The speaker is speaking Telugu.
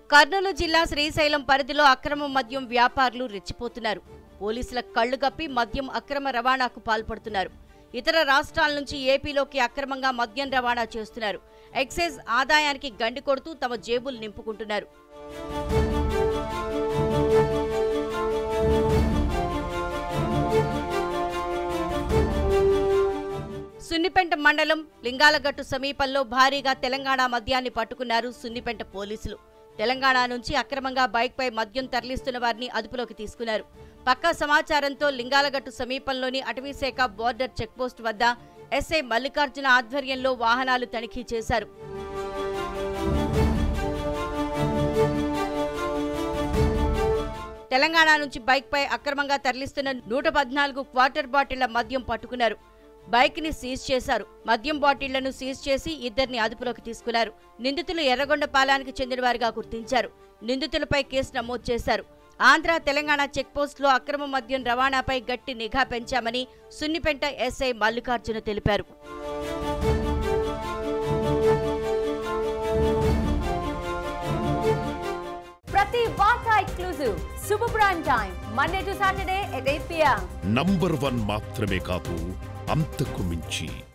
కర్నూలు జిల్లా శ్రీశైలం పరిధిలో అక్రమ మద్యం వ్యాపారులు రెచ్చిపోతున్నారు పోలీసుల కళ్లు గప్పి మద్యం అక్రమ రవాణాకు పాల్పడుతున్నారు ఇతర రాష్ట్రాల నుంచి ఏపీలోకి అక్రమంగా మద్యం రవాణా చేస్తున్నారు ఎక్సైజ్ ఆదాయానికి గండి కొడుతూ తమ జేబులు నింపుకుంటున్నారు సున్నిపెంట మండలం లింగాలగట్టు సమీపంలో భారీగా తెలంగాణ మద్యాన్ని పట్టుకున్నారు సున్నిపెంట పోలీసులు తెలంగాణ నుంచి అక్రమంగా బైక్పై మద్యం తరలిస్తున్న వారిని అదుపులోకి తీసుకున్నారు పక్కా సమాచారంతో లింగాలగట్టు సమీపంలోని అటవీశాఖ బోర్డర్ చెక్పోస్ట్ వద్ద ఎస్ఐ మల్లికార్జున ఆధ్వర్యంలో వాహనాలు తనిఖీ చేశారు తెలంగాణ నుంచి బైక్పై అక్రమంగా తరలిస్తున్న నూట పద్నాలుగు క్వార్టర్ బాటిళ్ల మద్యం పట్టుకున్నారు బైక్ ని సీజ్ చేశారు మద్యం బాటిళ్లను సీజ్ చేసి ఇద్దరిని అదుపులోకి తీసుకున్నారు నిందితులు ఎర్రగొండపాలానికి చెందినవారిగా గుర్తించారు నిందితులపై కేసు నమోదు చేశారు ఆంధ్ర తెలంగాణ చెక్పోస్టులో అక్రమ మద్యం రవాణాపై గట్టి నిఘా పెంచామని సున్నిపెంట ఎస్ఐ మల్లికార్జున తెలిపారు ప్రతి వార్త exclusive super prime time Monday to Saturday at eight PM number one మాత్రమే కాదు అంతకు మించి